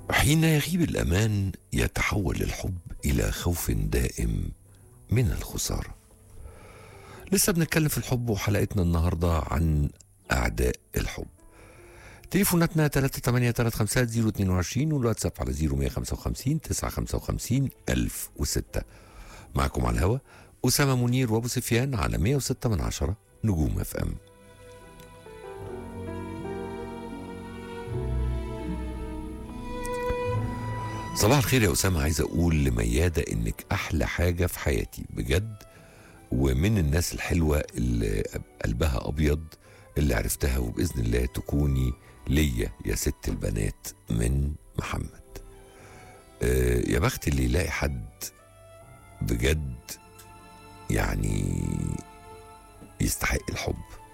حين يغيب الأمان يتحول الحب إلى خوف دائم من الخسارة لسه بنتكلم في الحب وحلقتنا النهاردة عن أعداء الحب تليفوناتنا 3835022 والواتساب على 0155 955 1006 معكم على الهوا أسامة منير وأبو سفيان على 106 من عشرة نجوم اف ام صباح الخير يا أسامة عايز أقول لميادة إنك أحلى حاجة في حياتي بجد ومن الناس الحلوة اللي قلبها أبيض اللي عرفتها وبإذن الله تكوني ليا يا ست البنات من محمد آه يا بخت اللي يلاقي حد بجد يعني يستحق الحب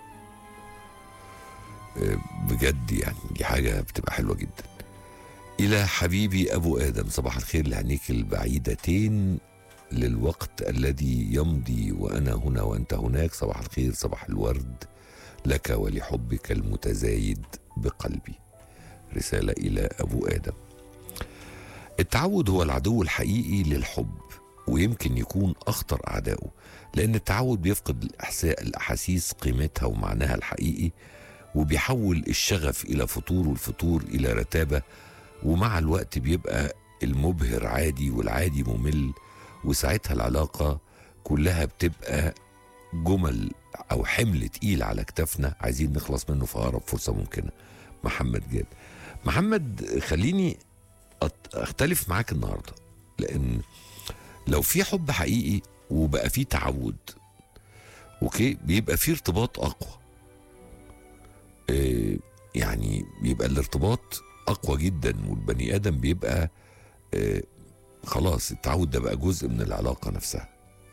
آه بجد يعني دي حاجة بتبقى حلوة جدا إلى حبيبي أبو آدم صباح الخير لعينيك البعيدتين للوقت الذي يمضي وأنا هنا وأنت هناك صباح الخير صباح الورد لك ولحبك المتزايد بقلبي رسالة إلى أبو آدم التعود هو العدو الحقيقي للحب ويمكن يكون أخطر أعدائه لأن التعود بيفقد الإحساء الأحاسيس قيمتها ومعناها الحقيقي وبيحول الشغف إلى فتور والفتور إلى رتابة ومع الوقت بيبقى المبهر عادي والعادي ممل وساعتها العلاقة كلها بتبقى جمل أو حمل تقيل على كتافنا عايزين نخلص منه في أقرب فرصة ممكنة محمد جاد محمد خليني أختلف معاك النهاردة لأن لو في حب حقيقي وبقى في تعود اوكي بيبقى في ارتباط اقوى إيه يعني بيبقى الارتباط اقوى جدا والبني ادم بيبقى إيه خلاص التعود ده بقى جزء من العلاقه نفسها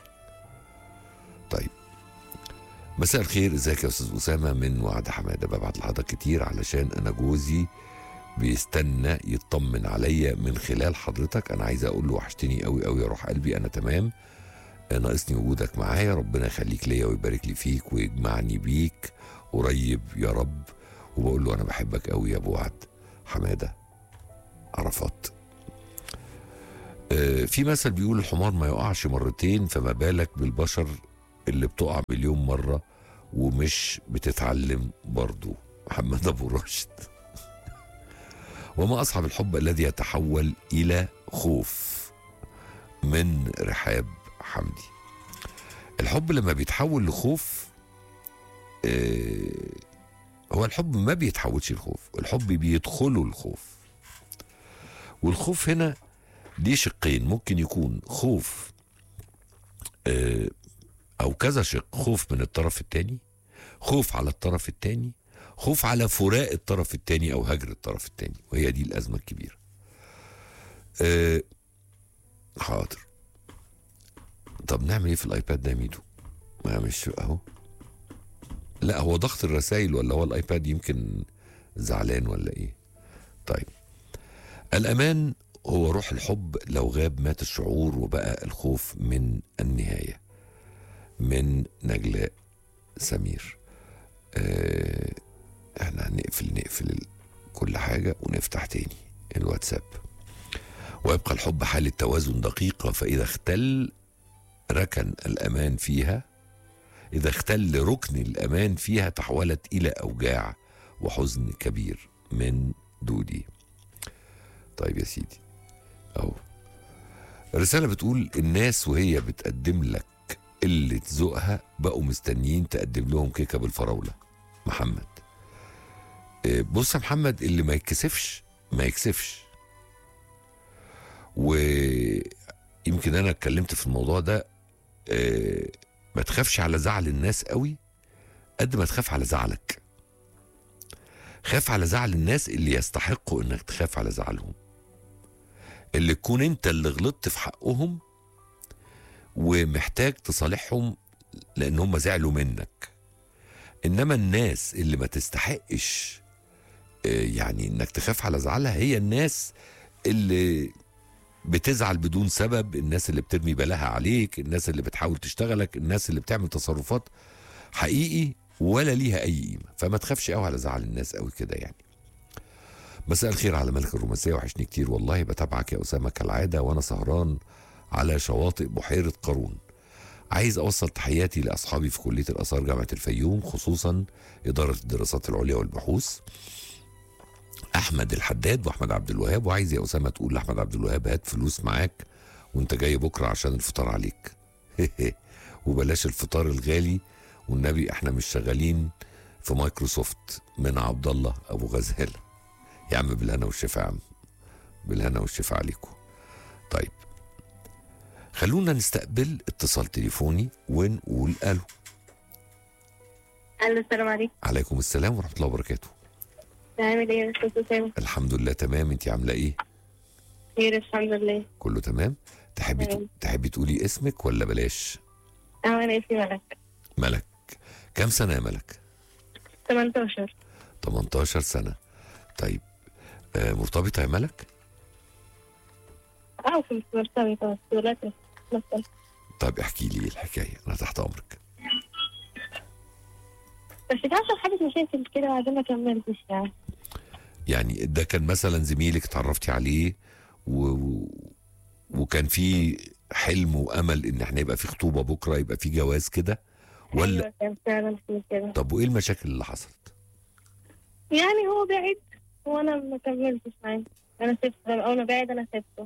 طيب مساء الخير ازيك يا استاذ اسامه من وعد حماده ببعت لحضرتك كتير علشان انا جوزي بيستنى يطمن عليا من خلال حضرتك انا عايز اقول له وحشتني قوي قوي يا روح قلبي انا تمام ناقصني وجودك معايا ربنا يخليك ليا ويبارك لي فيك ويجمعني بيك قريب يا رب وبقول له انا بحبك قوي يا ابو وعد حماده عرفات آه في مثل بيقول الحمار ما يقعش مرتين فما بالك بالبشر اللي بتقع مليون مره ومش بتتعلم برضه محمد ابو راشد وما أصعب الحب الذي يتحول إلى خوف من رحاب حمدي الحب لما بيتحول لخوف آه هو الحب ما بيتحولش لخوف الحب بيدخله الخوف والخوف هنا ليه شقين ممكن يكون خوف آه أو كذا شق خوف من الطرف الثاني خوف على الطرف الثاني خوف على فراق الطرف الثاني او هجر الطرف الثاني وهي دي الازمه الكبيره أه حاضر طب نعمل ايه في الايباد ده يا ميدو ما مش اهو لا هو ضغط الرسائل ولا هو الايباد يمكن زعلان ولا ايه طيب الامان هو روح الحب لو غاب مات الشعور وبقى الخوف من النهايه من نجلاء سمير أه احنا هنقفل نقفل كل حاجة ونفتح تاني الواتساب ويبقى الحب حالة توازن دقيقة فإذا اختل ركن الأمان فيها إذا اختل ركن الأمان فيها تحولت إلى أوجاع وحزن كبير من دودي طيب يا سيدي أهو الرسالة بتقول الناس وهي بتقدم لك قلة ذوقها بقوا مستنيين تقدم لهم كيكة بالفراولة محمد بص يا محمد اللي ما يتكسفش ما يكسفش ويمكن انا اتكلمت في الموضوع ده ما تخافش على زعل الناس قوي قد ما تخاف على زعلك خاف على زعل الناس اللي يستحقوا انك تخاف على زعلهم اللي تكون انت اللي غلطت في حقهم ومحتاج تصالحهم لان هم زعلوا منك انما الناس اللي ما تستحقش يعني انك تخاف على زعلها هي الناس اللي بتزعل بدون سبب الناس اللي بترمي بلاها عليك الناس اللي بتحاول تشتغلك الناس اللي بتعمل تصرفات حقيقي ولا ليها اي قيمه فما تخافش قوي على زعل الناس قوي كده يعني مساء الخير على ملك الرومانسيه وحشني كتير والله بتابعك يا اسامه كالعاده وانا سهران على شواطئ بحيره قارون عايز اوصل تحياتي لاصحابي في كليه الاثار جامعه الفيوم خصوصا اداره الدراسات العليا والبحوث احمد الحداد واحمد عبد الوهاب وعايز يا اسامه تقول لاحمد عبد الوهاب هات فلوس معاك وانت جاي بكره عشان الفطار عليك وبلاش الفطار الغالي والنبي احنا مش شغالين في مايكروسوفت من عبد الله ابو غزاله يا عم بالهنا والشفا يا عم بالهنا والشفا عليكم طيب خلونا نستقبل اتصال تليفوني ونقول الو الو السلام عليكم عليكم السلام ورحمه الله وبركاته عامل ايه يا استاذ اسامه الحمد لله تمام انت عامله ايه خير الحمد لله كله تمام تحبي تمام. تحبي تقولي اسمك ولا بلاش اه انا اسمي ملك ملك كام سنه يا ملك 18 18 سنه طيب آه مرتبطه يا ملك اه في مرتبطة بس ولكن مثلا طيب احكي لي ايه الحكايه انا تحت امرك بس في عشان حاجة مشاكل كده وبعدين ما كملتش يعني يعني ده كان مثلا زميلك اتعرفتي عليه و... و- وكان في حلم وامل ان احنا يبقى في خطوبه بكره يبقى في جواز كده ولا أيوة كان فعلا في كده طب وايه المشاكل اللي حصلت يعني هو بعيد وانا ما كملتش معاه انا سبته لما اول ما بعد انا سبته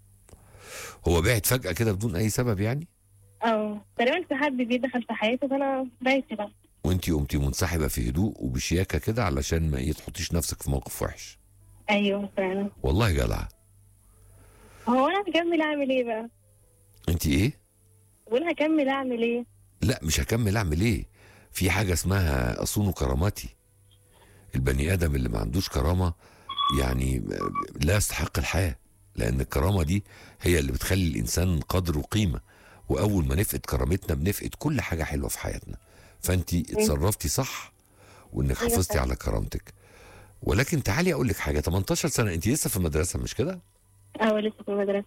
هو بعد فجاه كده بدون اي سبب يعني اه تقريبا في حد بيدخل في حياته فانا بعدت بقى وانتي قمتي منسحبه في هدوء وبشياكه كده علشان ما ايه تحطيش نفسك في موقف وحش ايوه فعلا والله جدعه هو انا هكمل اعمل ايه بقى؟ انتي ايه بقول هكمل اعمل ايه؟ لا مش هكمل اعمل ايه في حاجه اسمها اصون كراماتي البني ادم اللي ما عندوش كرامه يعني لا يستحق الحياه لان الكرامه دي هي اللي بتخلي الانسان قدر وقيمه واول ما نفقد كرامتنا بنفقد كل حاجه حلوه في حياتنا فانت اتصرفتي صح وانك أيوة حافظتي صح. على كرامتك ولكن تعالي اقول لك حاجه 18 سنه انت لسه في المدرسه مش كده اه لسه في المدرسة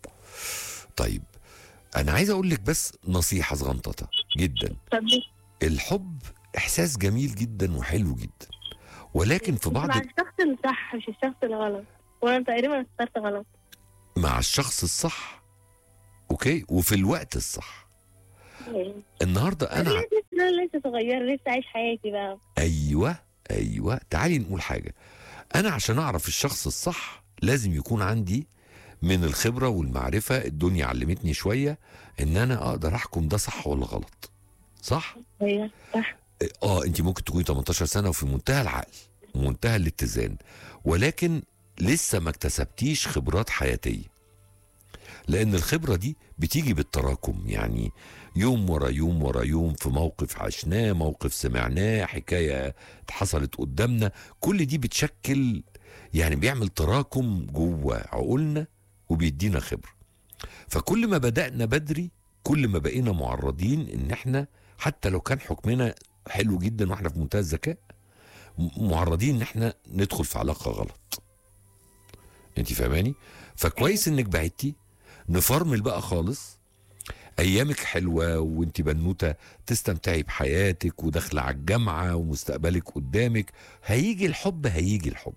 طيب انا عايز اقول لك بس نصيحه صغنططه جدا طب الحب احساس جميل جدا وحلو جدا ولكن في بعض مع الشخص الصح مش الشخص الغلط وانا تقريبا اخترت غلط مع الشخص الصح اوكي وفي الوقت الصح النهارده انا انا لسه لسه صغير لسه عايش حياتي بقى ايوه ايوه تعالي نقول حاجه انا عشان اعرف الشخص الصح لازم يكون عندي من الخبره والمعرفه الدنيا علمتني شويه ان انا اقدر احكم ده صح ولا غلط صح ايوه صح اه انت ممكن تكوني 18 سنه وفي منتهى العقل ومنتهى الاتزان ولكن لسه ما اكتسبتيش خبرات حياتيه لان الخبره دي بتيجي بالتراكم يعني يوم ورا يوم ورا يوم في موقف عشناه موقف سمعناه حكايه حصلت قدامنا كل دي بتشكل يعني بيعمل تراكم جوه عقولنا وبيدينا خبره فكل ما بدانا بدري كل ما بقينا معرضين ان احنا حتى لو كان حكمنا حلو جدا واحنا في منتهى الذكاء م- معرضين ان احنا ندخل في علاقه غلط انت فاهماني فكويس انك بعدتي نفرمل بقى خالص ايامك حلوه وانت بنوته تستمتعي بحياتك وداخله على الجامعه ومستقبلك قدامك هيجي الحب هيجي الحب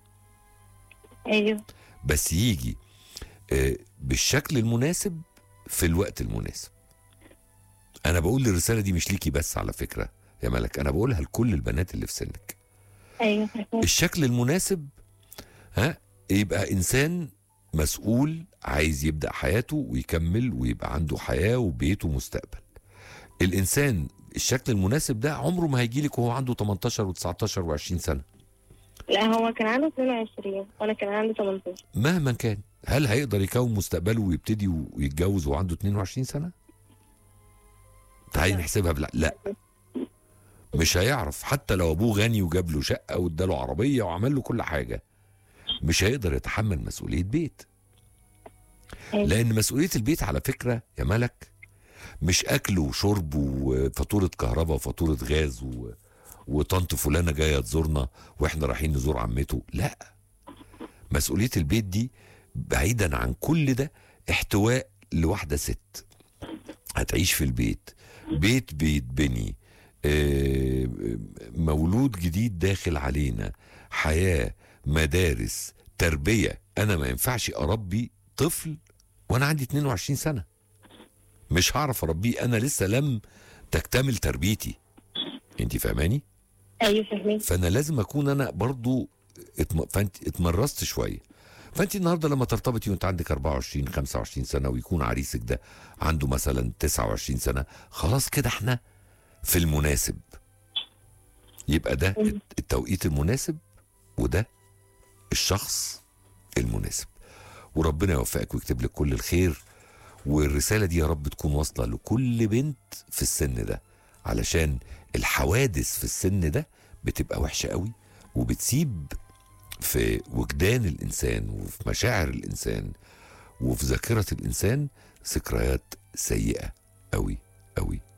ايوه بس يجي آه، بالشكل المناسب في الوقت المناسب انا بقول الرساله دي مش ليكي بس على فكره يا ملك انا بقولها لكل البنات اللي في سنك ايوه فاهمة. الشكل المناسب ها يبقى انسان مسؤول عايز يبدا حياته ويكمل ويبقى عنده حياه وبيت ومستقبل الانسان الشكل المناسب ده عمره ما هيجيلك وهو عنده 18 و19 و20 سنه لا هو كان عنده 22 وانا كان عندي 18 مهما كان هل هيقدر يكون مستقبله ويبتدي ويتجوز وهو عنده 22 سنه تعالي لا. نحسبها بلا لا مش هيعرف حتى لو ابوه غني وجاب له شقه واداله عربيه وعمل له كل حاجه مش هيقدر يتحمل مسؤوليه بيت أيوة. لان مسؤوليه البيت على فكره يا ملك مش اكل وشرب وفاتوره كهرباء وفاتوره غاز و... وطنط فلانه جايه تزورنا واحنا رايحين نزور عمته لا مسؤوليه البيت دي بعيدا عن كل ده احتواء لواحده ست هتعيش في البيت بيت بيتبني آه، مولود جديد داخل علينا حياه مدارس تربيه انا ما ينفعش اربي طفل وانا عندي 22 سنه مش هعرف اربيه انا لسه لم تكتمل تربيتي انت فاهماني ايوه فاهمين فانا لازم اكون انا برضو اتم... فانت اتمرست شويه فانت النهارده لما ترتبطي وانت عندك 24 25 سنه ويكون عريسك ده عنده مثلا 29 سنه خلاص كده احنا في المناسب يبقى ده مم. التوقيت المناسب وده الشخص المناسب وربنا يوفقك ويكتب لك كل الخير والرساله دي يا رب تكون واصله لكل بنت في السن ده علشان الحوادث في السن ده بتبقى وحشه قوي وبتسيب في وجدان الانسان وفي مشاعر الانسان وفي ذاكره الانسان ذكريات سيئه قوي قوي